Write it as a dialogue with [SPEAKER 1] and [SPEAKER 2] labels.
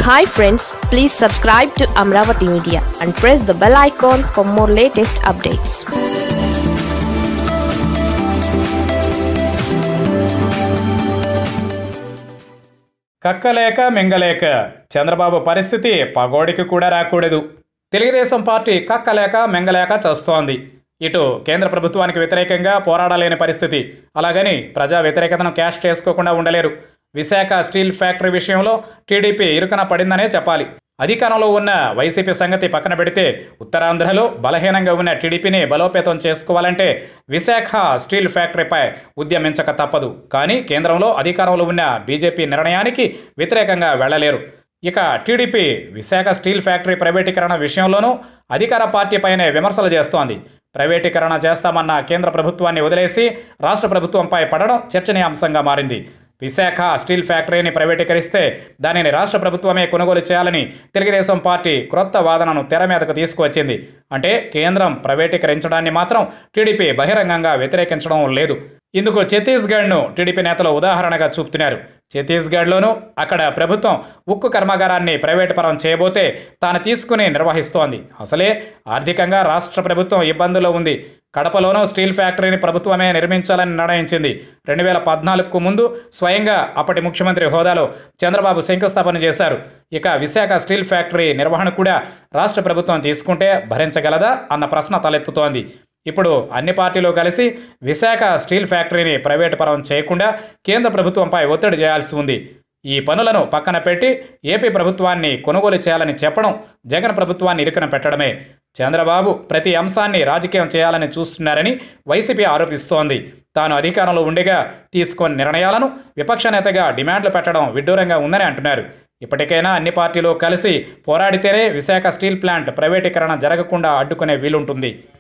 [SPEAKER 1] hi friends please subscribe to Amaravati media and press the bell icon for more latest updates
[SPEAKER 2] కక్కలేక మింగలేక చంద్రబాబు పరిస్థితి పగోడికి కూడా రాకూడదు తెలుగుదేశం పార్టీ కక్కలేక మింగలేక చస్తోంది ఇటు కేంద్ర ప్రభుత్వానికి వ్యతిరేకంగా పోరాడలేని పరిస్థితి అలాగని ప్రజా వ్యతిరేకతను క్యాష్ చేసుకోకుండా ఉండలేరు విశాఖ స్టీల్ ఫ్యాక్టరీ విషయంలో టీడీపీ ఇరుకన పడిందనే చెప్పాలి అధికారంలో ఉన్న వైసీపీ సంగతి పక్కన పెడితే ఉత్తరాంధ్రలో బలహీనంగా ఉన్న టీడీపీని బలోపేతం చేసుకోవాలంటే విశాఖ స్టీల్ ఫ్యాక్టరీపై ఉద్యమించక తప్పదు కానీ కేంద్రంలో అధికారంలో ఉన్న బీజేపీ నిర్ణయానికి వ్యతిరేకంగా వెళ్లలేరు ఇక టీడీపీ విశాఖ స్టీల్ ఫ్యాక్టరీ ప్రైవేటీకరణ విషయంలోనూ అధికార పార్టీపైనే విమర్శలు చేస్తోంది ప్రైవేటీకరణ చేస్తామన్న కేంద్ర ప్రభుత్వాన్ని వదిలేసి రాష్ట్ర ప్రభుత్వంపై పడడం చర్చనీయాంశంగా మారింది విశాఖ స్టీల్ ఫ్యాక్టరీని ప్రైవేటీకరిస్తే దానిని రాష్ట్ర ప్రభుత్వమే కొనుగోలు చేయాలని తెలుగుదేశం పార్టీ క్రొత్త వాదనను తెర మీదకు తీసుకువచ్చింది అంటే కేంద్రం ప్రైవేటీకరించడాన్ని మాత్రం టీడీపీ బహిరంగంగా వ్యతిరేకించడం లేదు ఇందుకు ఛత్తీస్గఢ్ను టీడీపీ నేతలు ఉదాహరణగా చూపుతున్నారు ఛత్తీస్గఢ్లోనూ అక్కడ ప్రభుత్వం ఉక్కు కర్మాగారాన్ని ప్రైవేటు పరం చేయబోతే తాను తీసుకుని నిర్వహిస్తోంది అసలే ఆర్థికంగా రాష్ట్ర ప్రభుత్వం ఇబ్బందుల్లో ఉంది కడపలోనూ స్టీల్ ఫ్యాక్టరీని ప్రభుత్వమే నిర్మించాలని నిర్ణయించింది రెండు వేల పద్నాలుగుకు ముందు స్వయంగా అప్పటి ముఖ్యమంత్రి హోదాలో చంద్రబాబు శంకుస్థాపన చేశారు ఇక విశాఖ స్టీల్ ఫ్యాక్టరీ నిర్వహణ కూడా రాష్ట్ర ప్రభుత్వం తీసుకుంటే భరించగలదా అన్న ప్రశ్న తలెత్తుతోంది ఇప్పుడు అన్ని పార్టీలు కలిసి విశాఖ స్టీల్ ఫ్యాక్టరీని ప్రైవేటు పరం చేయకుండా కేంద్ర ప్రభుత్వంపై ఒత్తిడి చేయాల్సి ఉంది ఈ పనులను పక్కన పెట్టి ఏపీ ప్రభుత్వాన్ని కొనుగోలు చేయాలని చెప్పడం జగన్ ప్రభుత్వాన్ని ఇరుకున పెట్టడమే చంద్రబాబు ప్రతి అంశాన్ని రాజకీయం చేయాలని చూస్తున్నారని వైసీపీ ఆరోపిస్తోంది తాను అధికారంలో ఉండగా తీసుకున్న నిర్ణయాలను విపక్ష నేతగా డిమాండ్లు పెట్టడం విడ్డూరంగా ఉందని అంటున్నారు ఇప్పటికైనా అన్ని పార్టీలు కలిసి పోరాడితేనే విశాఖ స్టీల్ ప్లాంట్ ప్రైవేటీకరణ జరగకుండా అడ్డుకునే వీలుంటుంది